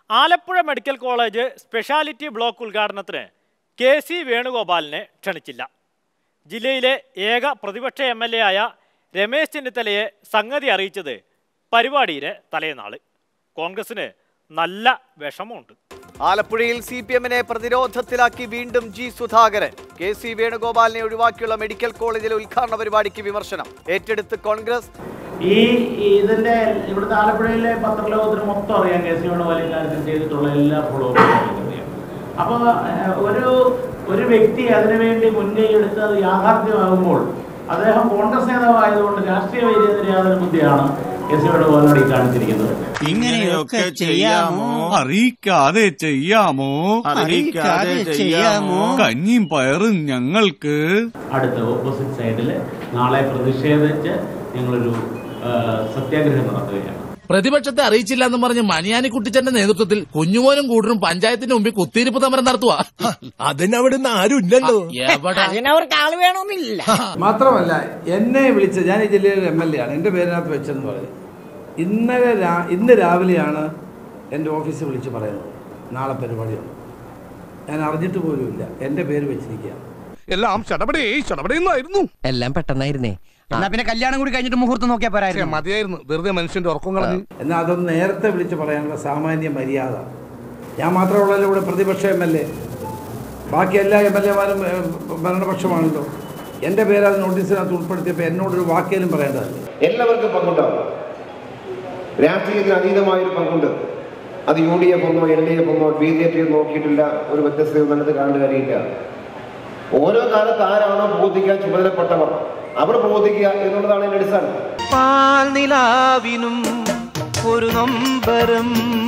Alappuzha medical college speciality block ഉദ്ഘാടനത്തിന് K C വേണുഗോപാലിനെ ക്ഷണിച്ചില്ല ജില്ലയിലെ ഏക പ്രതിപക്ഷ എം എൽ എ ആയ രമേശ് ചെന്നിത്തലയെ സംഗതി അറിയിച്ചത് പരിപാടിയുടെ തലേനാള് കോൺഗ്രസിന് നല്ല വിഷമമുണ്ട് ആലപ്പുഴയിൽ സി പി എമ്മിനെ പ്രതിരോധത്തിലാക്കി വീണ്ടും ജി സുധാകരൻ കെ സി വേണുഗോപാലിനെ ഒഴിവാക്കിയുള്ള മെഡിക്കൽ കോളേജിലെ ഉദ്ഘാടന പരിപാടിക്ക് വിമർശനം ഏറ്റെടുത്ത് കോൺഗ്രസ് ഈ ഇതിന്റെ ഇവിടുത്തെ ആലപ്പുഴയിലെ പത്രലോകത്തിന് മൊത്തം അറിയാം കെ സി വേണുഗോപാൽ ഇക്കാര്യത്തിൽ ചെയ്തിട്ടുള്ള എല്ലാ ഫോളോ അറിയാം അപ്പൊ ഏഹ്, ഒരു ഒരു വ്യക്തി അതിനുവേണ്ടി മുൻകൈ എടുത്ത് അത് യാഥാർത്ഥ്യമാകുമ്പോൾ അദ്ദേഹം കോൺഗ്രസ് നേതാവായതുകൊണ്ട് രാഷ്ട്രീയ വൈദ്യുതി യാതൊരു ബുദ്ധിയാണ് കെ സി വേണുഗോപാലിനോട് ഈ കാണിച്ചിരിക്കുന്നത് ഇങ്ങനെയൊക്കെ ചെയ്യാമോ അറിയിക്കാതെ ചെയ്യാമോ അറിയിക്കാതെ ചെയ്യാമോ കഞ്ഞിയും പയറും ഞങ്ങൾക്ക് അടുത്ത ഓപ്പോസിറ്റ് സൈഡിൽ നാളെ പ്രതിഷേധിച്ച് ഞങ്ങളൊരു ഏഹ്, സത്യാഗ്രഹം നടത്തുകയാണ് പ്രതിപക്ഷത്തെ അറിയിച്ചില്ല എന്ന് പറഞ്ഞ് മണിയാനി കുട്ടിച്ചന്റെ നേതൃത്വത്തിൽ കുഞ്ഞുമോനും കൂട്ടരും പഞ്ചായത്തിന്റെ മുമ്പിൽ കുത്തിയിരിപ്പ് സമരം നടത്തുക അതിനവിടുന്ന് ആരും ഇല്ലല്ലോ എവിടെ അതിനവർക്ക് ആള് വേണമെന്നില്ല മാത്രമല്ല എന്നെ വിളിച്ച ഞാൻ ഈ ജില്ലയിലെ എം എൽ എ ആണ് എൻ്റെ പേരിനകത്ത് വെച്ചെന്ന് പറയും ഇന്നലെ രാ ഇന്ന് രാവിലെയാണ് എൻ്റെ ഓഫീസിൽ വിളിച്ച് പറയുന്നത് നാളെ പരിപാടിയുണ്ട് ഞാൻ അറിഞ്ഞിട്ട് പോലുമില്ല എൻ്റെ പേര് വെച്ചിരിക്കുകയാണ് എല്ലാം ചടപടേ ചടപടേന്നായിരുന്നു എല്ലാം പെട്ടെന്നായിരുന്നേ എന്നാ പിന്നെ കല്യാണം കൂടി കഴിഞ്ഞിട്ട് മുഹൂർത്തം നോക്കിയാ പോരായിരുന്നു മതിയായിരുന്നു വെറുതെ മനുഷ്യന്റെ ഉറക്കം കളഞ്ഞ് എന്നാൽ അതൊന്ന് നേരത്തെ വിളിച്ച് പറയാനുള്ള സാമാന്യ മര്യാദ ഞാൻ മാത്രമുള്ളല്ലോ ഇവിടെ പ്രതിപക്ഷ എം എൽ എ ബാക്കി എല്ലാ എം എൽ എമാരും ഭരണപക്ഷമാണല്ലോ എൻ്റെ പേര് അത് നോട്ടീസിനകത്ത് ഉൾപ്പെടുത്തിയപ്പോൾ എന്നോടൊരു വാക്കേലും പറയേണ്ടതല്ലേ എല്ലാവർക്കും പങ്കുണ്ടാവും രാഷ്ട്രീയത്തിന് അതീതമായൊരു പങ്കുണ്ട് അത് യു ഡി എഫ് ഒന്നോ എൽ ഡി എഫ് ഒന്നോ ബി ജെ പി നോക്കിയിട്ടില്ല ഒരു വ്യത്യസ്തയോ നല്ലത് കാണേണ്ട കാര്യമില്ല ഓരോ കാലത്ത് ആരാണോ പ്രബോധിക്കാൻ ചുമതലപ്പെട്ടവർ അവർ പ്രബോധിക്കുക എന്നുള്ളതാണ് എൻ്റെ അടിസ്ഥാനം പാൽനിലാവിനും ഒരു നൊമ്പരം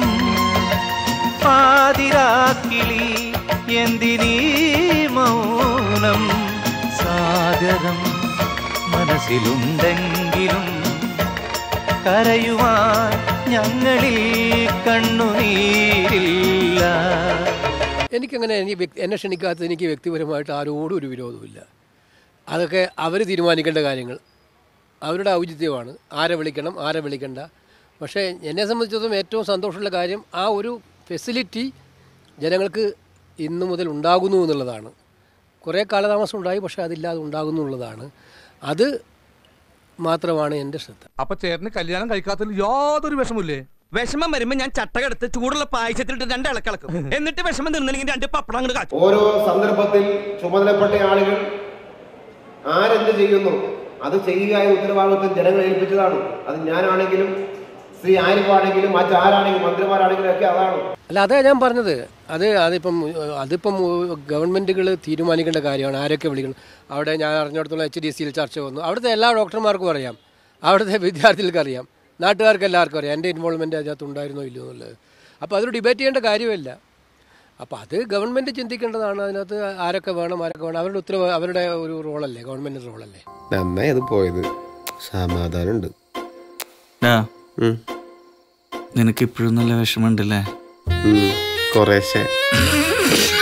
പാതിരാക്കിളി എന്തിനീ മൗനം സാഗരം മനസ്സിലുണ്ടെങ്കിലും കരയുവാൻ ഞങ്ങളിൽ കണ്ണുനീരില്ല എനിക്കങ്ങനെ എനിക്ക് വ്യക്തി എന്നെ ക്ഷണിക്കാത്തത് എനിക്ക് വ്യക്തിപരമായിട്ട് ആരോടും ഒരു വിരോധമില്ല അതൊക്കെ അവർ തീരുമാനിക്കേണ്ട കാര്യങ്ങൾ അവരുടെ ഔചിത്യമാണ് ആരെ വിളിക്കണം ആരെ വിളിക്കണ്ട പക്ഷേ എന്നെ സംബന്ധിച്ചിടത്തോളം ഏറ്റവും സന്തോഷമുള്ള കാര്യം ആ ഒരു ഫെസിലിറ്റി ജനങ്ങൾക്ക് ഇന്നു മുതൽ ഉണ്ടാകുന്നു എന്നുള്ളതാണ് കുറേ കാലതാമസം ഉണ്ടായി പക്ഷേ അതില്ലാതെ ഉണ്ടാകുന്നു എന്നുള്ളതാണ് അത് മാത്രമാണ് എൻ്റെ ശ്രദ്ധ അപ്പൊ ചേട്ടന് കല്യാണം കഴിക്കാത്തതിൽ യാതൊരു വിഷമില്ലേ വിഷമം വരുമ്പോ ഞാൻ ചട്ടകെടുത്ത് ചൂടുള്ള പായസത്തിലിട്ട് രണ്ട് ഇളക്കിളക്കും എന്നിട്ട് വിഷമം നിന്നില്ലെങ്കിൽ രണ്ട് പപ്പടം അങ്ങോട്ട് കാച്ചും ഓരോ സന്ദർഭത്തിൽ ചുമതലപ്പെട്ട ആളുകൾ ആരെന്ത് ചെയ്യുന്നു അത് ചെയ്യുക എന്ന ഉത്തരവാദിത്വം ജനങ്ങളെ ഏൽപ്പിച്ചതാണ് അത് ഞാനാണെങ്കിലും ശ്രീ ആരിഫാണെങ്കിലും മറ്റാരാണെങ്കിലും മന്ത്രിമാരാണെങ്കിലും ഒക്കെ അതാണ് അല്ല അതാ ഞാൻ പറഞ്ഞത് അത് അതിപ്പം അതിപ്പം ഗവൺമെൻറ്റുകൾ തീരുമാനിക്കേണ്ട കാര്യമാണ് ആരൊക്കെ വിളിക്കണം അവിടെ ഞാൻ അറിഞ്ഞിടത്തോളം എച്ച് ഡി സിയിൽ ചർച്ച വന്നു അവിടുത്തെ എല്ലാ ഡോക്ടർമാർക്കും അറിയാം അവിടുത്തെ വിദ്യാർത്ഥികൾക്ക് അറിയാം നാട്ടുകാർക്ക് എല്ലാവർക്കും അറിയാം എൻ്റെ ഇൻവോൾവ്മെൻ്റ് അതിനകത്ത് ഉണ്ടായിരുന്നോ ഇല്ലയോ എന്നുള്ളത് അപ്പോൾ അതൊരു ഡിബേറ്റ് ചെയ്യേണ്ട കാര്യമില്ല അപ്പോൾ അത് ഗവൺമെൻറ് ചിന്തിക്കേണ്ടതാണ് അതിനകത്ത് ആരൊക്കെ വേണം ആരൊക്കെ വേണം അവരുടെ ഉത്തരവ് അവരുടെ ഒരു റോളല്ലേ ഗവൺമെൻറ് റോളല്ലേ നന്നായി അത് പോയത് സമാധാനമുണ്ട് നിനക്ക് ഇപ്പോഴും നല്ല വിഷമമുണ്ടല്ലേ കുറേശ്ശെ